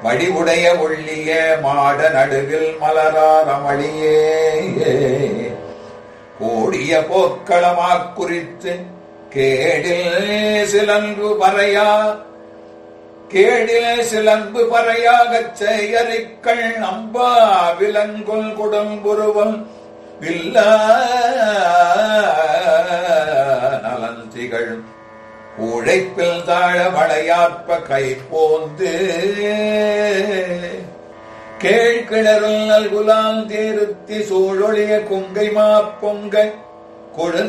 வடிவுடைய ஒள்ளிய மாட நடுவில் மலராரமளியே கோடிய போக்களமாக் குறித்து கேடில் சிலன்பு பறையா கேடில் சிலம்பு பறையாகச் செயறிக்கள் அம்பா விலங்குல் குடம்புருவல் வில்ல நலன் திகழும் உழைப்பில் தாழ வளையாற்ப கை போந்து கேழ்கிணறுல் நல்குலால் தேருத்தி சூழொழிய கொங்கை மாப்பொங்க கொழு